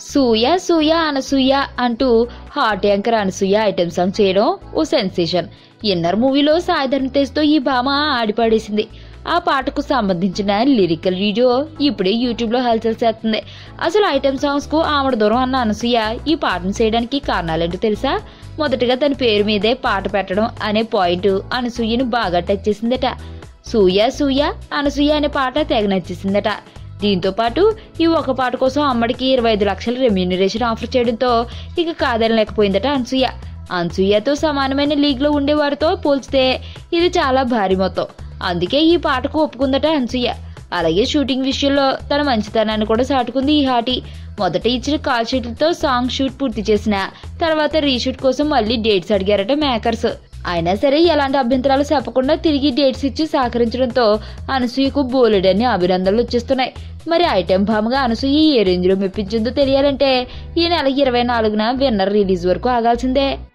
సూయ సూయ అనసూయ అంటూ hot anchor Anasuya item song చేయడం ఓ సెన్సేషన్ ఇన్నర్ మూవీలో సాయిధర్మ తేజ్తో ఈ భామ ఆడిపాడేసింది ఆ పాటకు సంబంధించిన లిరికల్ వీడియో ఇప్పుడే యూట్యూబ్లో హల్చల్ చేస్తుంది అసలు ఐటెం సాంగ్స్ కు ఆవిడ దూరం అన్న అనసూయ ఈ పాటను చేయడానికి కారణాలేంటో తెలుసా మొదటగా తన పేరు మీదే పాట పెట్టడం అనే పాయింట్ అనసూయను బాగా టచ్ చేసిందట సూయ సూయ అనసూయ అనే పాట తెగ నచ్చేసిందట దీంతో పాటు ఈ ఒక పాట కోసం అమ్మడికి ఇరవై ఐదు లక్షల రెమ్యూనరేషన్ ఆఫర్ చేయడంతో ఇక కాదనలేకపోయిందట అనసూయ అనసూయతో సమానమైన లీగ్లో ఉండేవారితో పోల్చితే ఇది చాలా భారీ మొత్తం అందుకే ఈ పాటకు ఒప్పుకుందట అనసూయ అలాగే షూటింగ్ విషయంలో తన మంచితనాన్ని కూడా సాటుకుంది ఈ హాటి మొదట ఇచ్చిన కాల్ షీట్లతో సాంగ్ షూట్ పూర్తి చేసిన తర్వాత రీషూట్ కోసం మళ్ళీ డేట్స్ అడిగారట మేకర్స్ అయినా సరే ఎలాంటి అభ్యంతరాలు చెప్పకుండా తిరిగి డేట్స్ ఇచ్చి సహకరించడంతో అనసూయకు బోలెడన్ని అభినందనలు వచ్చేస్తున్నాయి మరి ఐటెం భామగా అనసూయ ఏ రేంజ్ లో మెప్పించిందో తెలియాలంటే ఈ నెల ఇరవై నాలుగున విన్నర్ రిలీజ్ వరకు ఆగాల్సిందే